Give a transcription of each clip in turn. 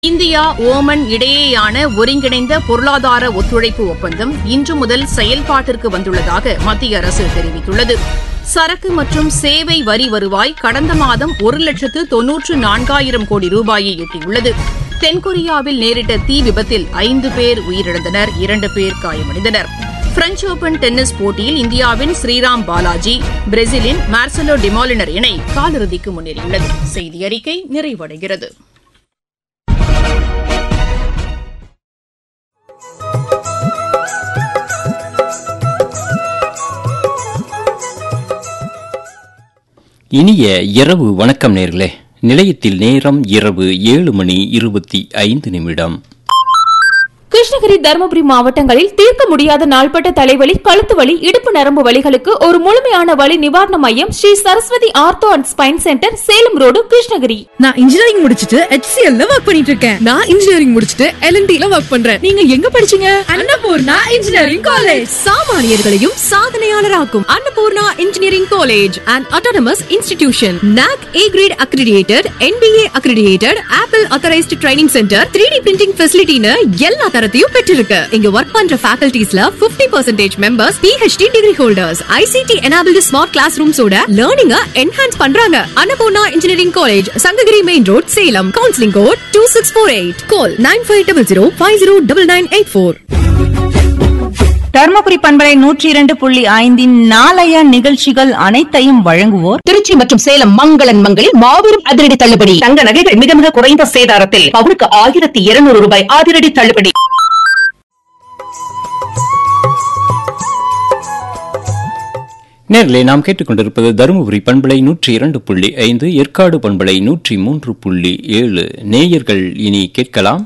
India Oman இடையேயான ஒருங்கிணைந்த பொருளாதார ஒத்துழைப்பு ஒப்பந்தம் இன்று முதல் செயல்பாட்டிற்கு வந்துள்ளதாக மத்திய அரசு தெரிவித்துள்ளது சரக்கு மற்றும் சேவை வரி வருவாய் கடந்த மாதம் ஒரு லட்சத்து தொன்னூற்று நான்காயிரம் கோடி ரூபாயை எட்டியுள்ளது தென்கொரியாவில் நேரிட்ட தீ விபத்தில் ஐந்து பேர் உயிரிழந்தனர் இரண்டு பேர் காயமடைந்தனர் பிரெஞ்ச் ஓபன் டென்னிஸ் போட்டியில் இந்தியாவின் ஸ்ரீராம் பாலாஜி பிரேசிலின் மார்செலோ டிமாலினர் இணை காலிறுதிக்கு முன்னேறியுள்ளது செய்தி அறிக்கை நிறைவடைகிறது இனிய இரவு வணக்கம் நேர்களே நிலையத்தில் நேரம் இரவு ஏழு மணி இருபத்தி ஐந்து நிமிடம் கிருஷ்ணகிரி தருமபுரி மாவட்டங்களில் தீர்க்க முடியாத நாள்பட்ட தலைவலி கழுத்து வலி இடுப்பு நரம்பு வலிகளுக்கு ஒரு முழுமையான வலி நிவாரண மையம் Sri Saraswathi ortho and spine centre Salem road Krishnagiri நான் இன்ஜினியரிங் முடிச்சிட்டு HCL ல ஒர்க் பண்ணிட்டு இருக்கேன் நான் இன்ஜினியரிங் முடிச்சிட்டு LNT ல ஒர்க் பண்றேன் நீங்க எங்க படிச்சீங்க அன்னபூர்ணா இன்ஜினியரிங் காலேஜ் சாமானியர்களையும் சாதனையாளராக்கும் Annapoorna engineering college and autonomous institution NAC A grade accredited NBA accredited Apple authorized training centre 3D printing ஃபெசிலிட்டின்னு எல்லா தரத்தையும் பெற்றிருக்கு இங்க ஒர்க் பண்ற ஃபேக்கல்டிஸ்ல 50% percentage members PhD degree holders ICT enabled smart class ரூம்ஸோட லேர்னிங்க என்ஹான்ஸ் பண்றாங்க Annapoorna engineering college Sankagiri main road Salem counselling code two six four eight call nine five double zero five zero double nine eight four Dharmapuri பண்பலை நூற்றி இரண்டு புள்ளி ஐந்தின் நாளைய நிகழ்ச்சிகள் அனைத்தையும் வழங்குவோர் திருச்சி மற்றும் சேலம் மங்களன் மங்களில் மாபெரும் அதிரடி தள்ளுபடி தங்க நகைகள் மிக மிக குறைந்த சேதாரத்தில் பவுனுக்கு ஆயிரத்தி இருநூறு ரூபாய் அதிரடி தள்ளுபடி நேர்களே நாம் கேட்டுக்கொண்டிருப்பது தருமபுரி பண்பலை நூற்றி இரண்டு புள்ளி ஐந்து ஏற்காடு பண்பலை நூற்றி மூன்று புள்ளி ஏழு நேயர்கள் இனி கேட்கலாம்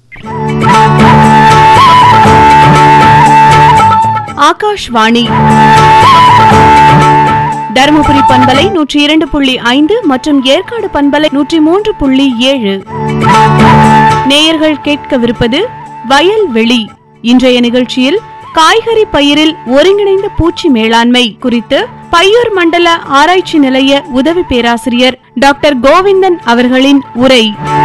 ஆகாஷ்வாணி தருமபுரி பண்பலை நூற்றி இரண்டு புள்ளி ஐந்து மற்றும் ஏற்காடு பண்பலை நூற்றி மூன்று புள்ளி ஏழு நேயர்கள் கேட்கவிருப்பது வயல்வெளி இன்றைய நிகழ்ச்சியில் காய்கறி பயிரில் ஒருங்கிணைந்த பூச்சி மேலாண்மை குறித்து பையூர் மண்டல ஆராய்ச்சி நிலைய உதவி பேராசிரியர் டாக்டர் கோவிந்தன் அவர்களின் உரை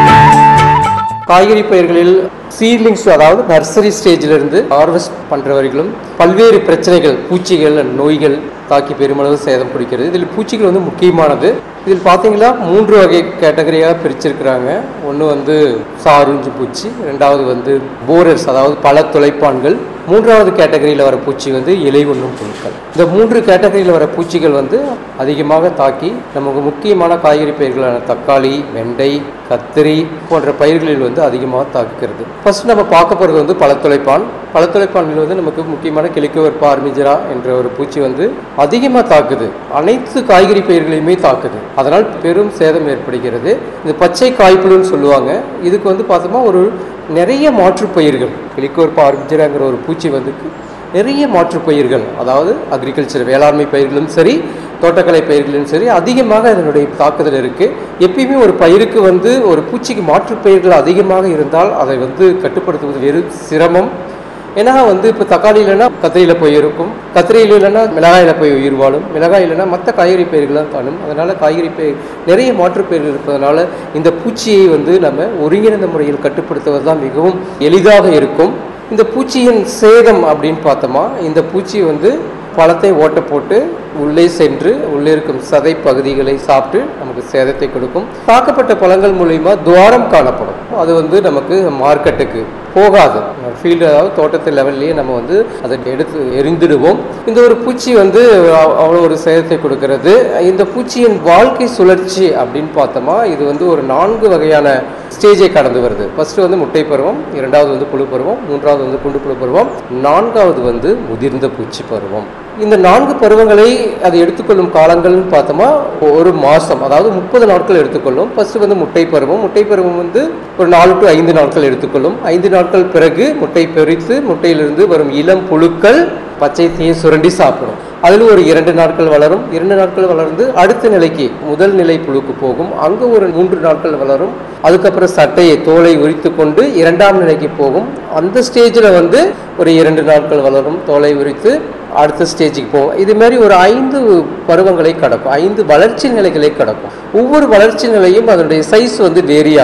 காய்கறி பயிர்களில் சீட்லிங்ஸ் அதாவது நர்சரி ஸ்டேஜில் இருந்து ஹார்வெஸ்ட் பண்ணுற வரைக்கும் பல்வேறு பிரச்சனைகள் பூச்சிகள் நோய்கள் தாக்கி பெருமளவு சேதம் பிடிக்கிறது இதில் பூச்சிகள் வந்து முக்கியமானது இதில் பார்த்தீங்கன்னா மூன்று வகை கேட்டகரியாக பிரிச்சிருக்கிறாங்க ஒன்று வந்து சாருஞ்சு பூச்சி ரெண்டாவது வந்து போரர்ஸ் அதாவது பல துளைப்பான்கள் மூன்றாவது கேட்டகரியில் வர பூச்சி வந்து இலை உண்ணும் புழுக்கள் இந்த மூன்று கேட்டகரியில் வர பூச்சிகள் வந்து அதிகமாக தாக்கி நமக்கு முக்கியமான காய்கறி பயிர்களான தக்காளி வெண்டை கத்திரி போன்ற பயிர்களில் வந்து அதிகமாக தாக்குகிறது ஃபர்ஸ்ட் நம்ம பார்க்க போகிறது வந்து பழத்துளைப்பான் பழத்துளைப்பான்கள் வந்து நமக்கு முக்கியமான கிளிக்கவர் பார்மிஜரா என்ற ஒரு பூச்சி வந்து அதிகமாக தாக்குது அனைத்து காய்கறி பயிர்களையுமே தாக்குது அதனால் பெரும் சேதம் ஏற்படுகிறது இந்த பச்சை காய்ப்புழுன்னு சொல்லுவாங்க இதுக்கு வந்து பார்த்தோமா ஒரு நிறைய மாற்றுப் பயிர்கள் கிளிக்கோர் பார்மிஜராங்கிற ஒரு பூச்சி வந்து நிறைய மாற்றுப் பயிர்கள் அதாவது அக்ரிகல்ச்சர் வேளாண்மை பயிர்களும் சரி தோட்டக்கலை பயிர்களும் சரி அதிகமாக அதனுடைய தாக்குதல் இருக்குது எப்பயுமே ஒரு பயிருக்கு வந்து ஒரு பூச்சிக்கு மாற்றுப் பயிர்கள் அதிகமாக இருந்தால் அதை வந்து கட்டுப்படுத்துவது வெறும் சிரமம் ஏன்னா வந்து இப்போ தக்காளி இல்லைன்னா கத்திரியில் போய் இருக்கும் கத்திரியில் இல்லைன்னா மிளகாயில் போய் உயிர் வாழும் மிளகாய் இல்லைன்னா மற்ற காய்கறி பயிர்களாக காணும் அதனால் காய்கறி பயிர் நிறைய மாற்றுப் பயிர்கள் இருப்பதனால இந்த பூச்சியை வந்து நம்ம ஒருங்கிணைந்த முறையில் கட்டுப்படுத்துவது தான் மிகவும் எளிதாக இருக்கும் இந்த பூச்சியின் சேதம் அப்படின்னு பார்த்தோமா இந்த பூச்சி வந்து பழத்தை ஓட்ட போட்டு உள்ளே சென்று உள்ளே இருக்கும் சதை பகுதிகளை சாப்பிட்டு நமக்கு சேதத்தை கொடுக்கும் தாக்கப்பட்ட பழங்கள் மூலிமா துவாரம் காணப்படும் அது வந்து நமக்கு மார்க்கெட்டுக்கு போகாது ஃபீல்டு அதாவது தோட்டத்து லெவல்லையே நம்ம வந்து அதை எடுத்து எரிந்துடுவோம் இந்த ஒரு பூச்சி வந்து அவ்- அவ்வளோ ஒரு சேதத்தை கொடுக்கிறது இந்த பூச்சியின் வாழ்க்கை சுழற்சி அப்படின்னு பார்த்தோமா இது வந்து ஒரு நான்கு வகையான ஸ்டேஜை கடந்து வருது ஃபர்ஸ்ட் வந்து முட்டை பருவம் இரண்டாவது வந்து புழு பருவம் மூன்றாவது வந்து குண்டு புழு பருவம் நான்காவது வந்து முதிர்ந்த பூச்சி பருவம் இந்த நான்கு பருவங்களை அது எடுத்துக்கொள்ளும் காலங்கள்னு பார்த்தோமா ஒரு மாதம் அதாவது முப்பது நாட்கள் எடுத்துக்கொள்ளும் ஃபர்ஸ்ட் வந்து முட்டை பருவம் முட்டை பருவம் வந்து ஒரு நாலு டு ஐந்து நாட்கள் எடுத்துக்கொள்ளும் ஐந்து நாட்கள் பிறகு முட்டை பொரித்து முட்டையிலிருந்து வரும் இளம் புழுக்கள் பச்சை தீயை சுரண்டி சாப்பிடும் அதில் ஒரு இரண்டு நாட்கள் வளரும் இரண்டு நாட்கள் வளர்ந்து அடுத்த நிலைக்கு முதல் நிலை புழுக்கு போகும் அங்கு ஒரு மூன்று நாட்கள் வளரும் அதுக்கப்புறம் சட்டையை தோலை உரித்து கொண்டு இரண்டாம் நிலைக்கு போகும் அந்த ஸ்டேஜில் வந்து ஒரு இரண்டு நாட்கள் வளரும் தோலை உரித்து அடுத்த ஸ்டேஜுக்கு போகும் இது மாதிரி ஒரு ஐந்து பருவங்களை கடக்கும் ஐந்து வளர்ச்சி நிலைகளை கடக்கும் ஒவ்வொரு வளர்ச்சி நிலையும் அதனுடைய சைஸ் வந்து வேரி ஆகும்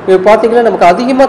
இப்போ பார்த்தீங்கன்னா நமக்கு அதிகமாக